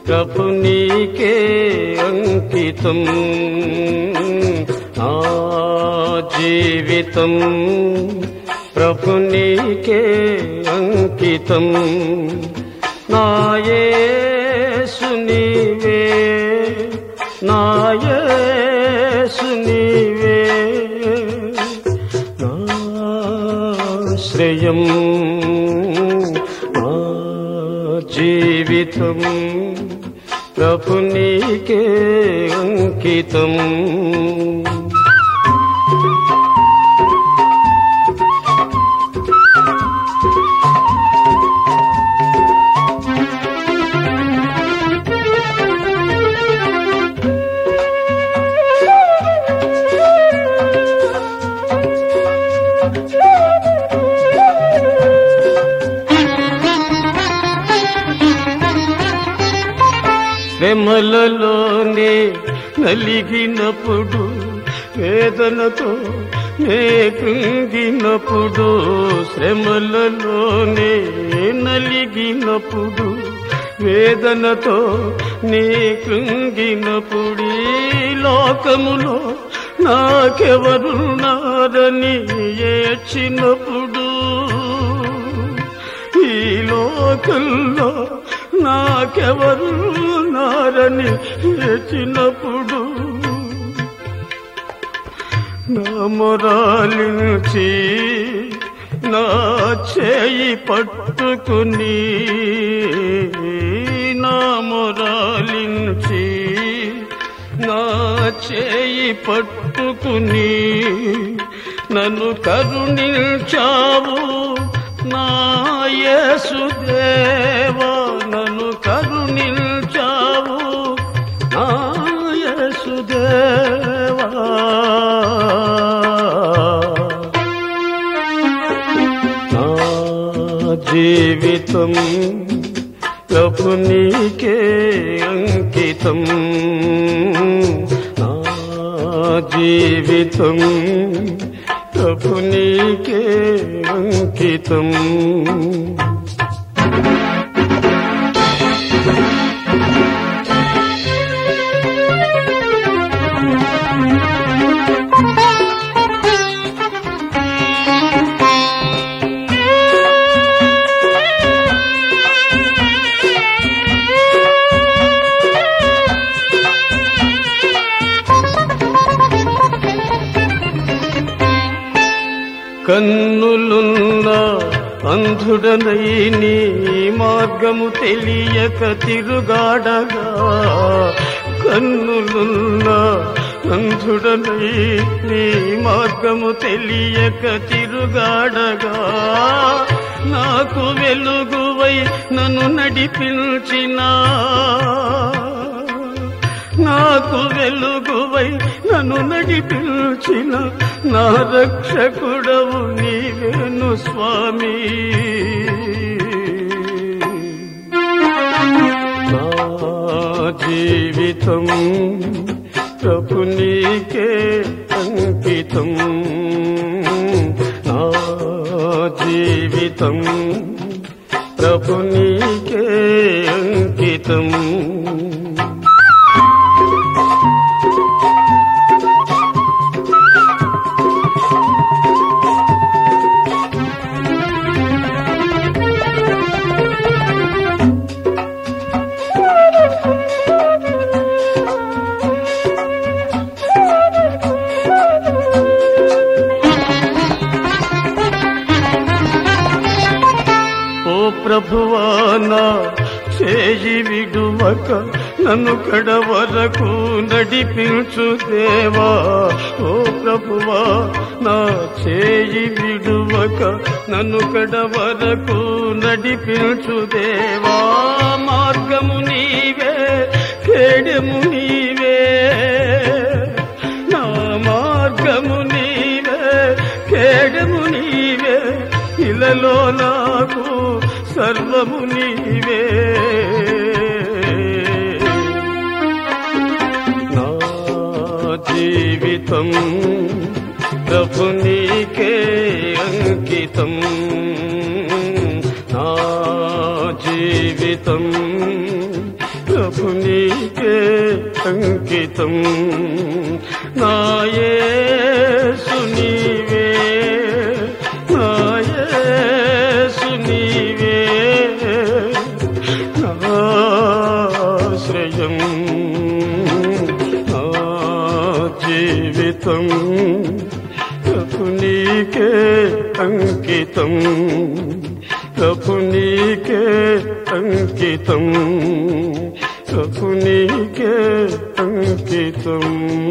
ప్రభు నీకే అంకితం నా జీవితం ప్రభు నీకే అంకితం నాయేసు నీవే నాయేసు నీవే నాశ్రయం నా జీవితం ప్రభు నీకే అంకితం శ్రమలలోనే నలిగినప్పుడు వేదనతో నే కృంగినప్పుడు శ్రమలలోనే నలిగినప్పుడు వేదనతో నే కృంగినప్పుడు ఈ లోకములో నాకెవరున్నారని ఏడ్చినప్పుడు ఈ లోకంలో నాకెవరు నారని ఏచినప్పుడు నా మొరాలించి నా చేయి పట్టుకుని నా మొరాలించి నా చేయి పట్టుకుని నన్ను కరుణించావు నా యేసుదేవా నన్ను కరుణించావు నా యేసుదేవా నా జీవితం ప్రభు నీకే అంకితం నా జీవితం ప్రభు నీకే అంకితం కన్నులున్న అంధుడనై నీ మార్గము తెలియక తిరుగాడగా కన్నులున్న అంధుడనై నీ మార్గము తెలియక తిరుగాడగా నాకు వెలుగువై నన్ను నడిపించినా నాకు వెలుగువై నన్ను నడిపించిన నా రక్షకుడవు నీవేను స్వామి నా జీవితం ప్రభు నీకే అంకితం నా జీవితం ప్రభు నీకే అంకితం ఓ ప్రభువానా చేయి విడువక నన్ను కడ వరకు నడిపించు దేవా ఓ ప్రభువా నా చేయి విడువక నన్ను కడ వరకు నడిపించు దేవా మార్గము నీవే ఖేడము నీవే నా మార్గము నీవే ఖేడము నీవే ఇలలో నాకు సర్వము నీవే నా జీవితం ప్రభు నీకే అంకితం నా జీవితం ప్రభు నీకే అంకితం నాయేసు నీవే నాయేసు నీవే నాశ్రయం నా జీవితం ప్రభు నీకే అంకితం ప్రభు నీకే అంకితం ప్రభు నీకే అంకితం